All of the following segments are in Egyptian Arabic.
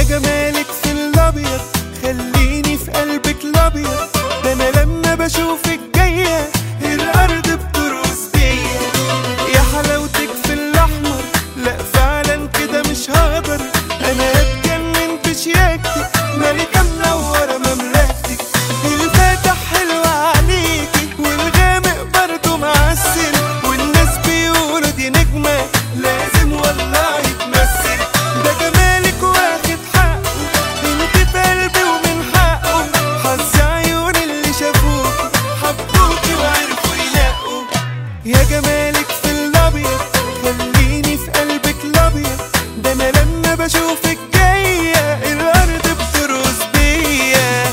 جمالك في الابيض خليني في قلبك الابيض ده انا لما بشوفك جايه الارض بترقص بيا يا حلاوتك في الاحمر لا فعلا كده مش هقدر انا اتجنن بشياكتك ملكه منوره مملكتك الفاتح حلو عليكي والغامق برضه معسل والناس بيقولوا دي نجمه لازم والله يتمثل ده جمالك واخد حقه انت في قلبي ومن حقه حظ عيون اللي شافوكي حبوكي وعرفوا ينقوا يا جمالك في الابيض خليني في قلبك الابيض ده انا لما بشوفك جايه الارض بترقص بيا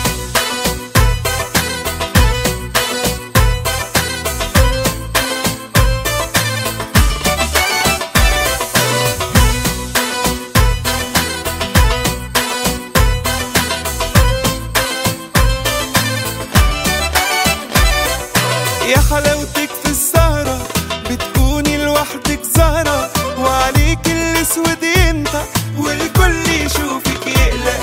يا حلاوتك في السهرة بتكوني لوحدك زهرة وعليك الاسود ينطق والكل يشوفك يقلق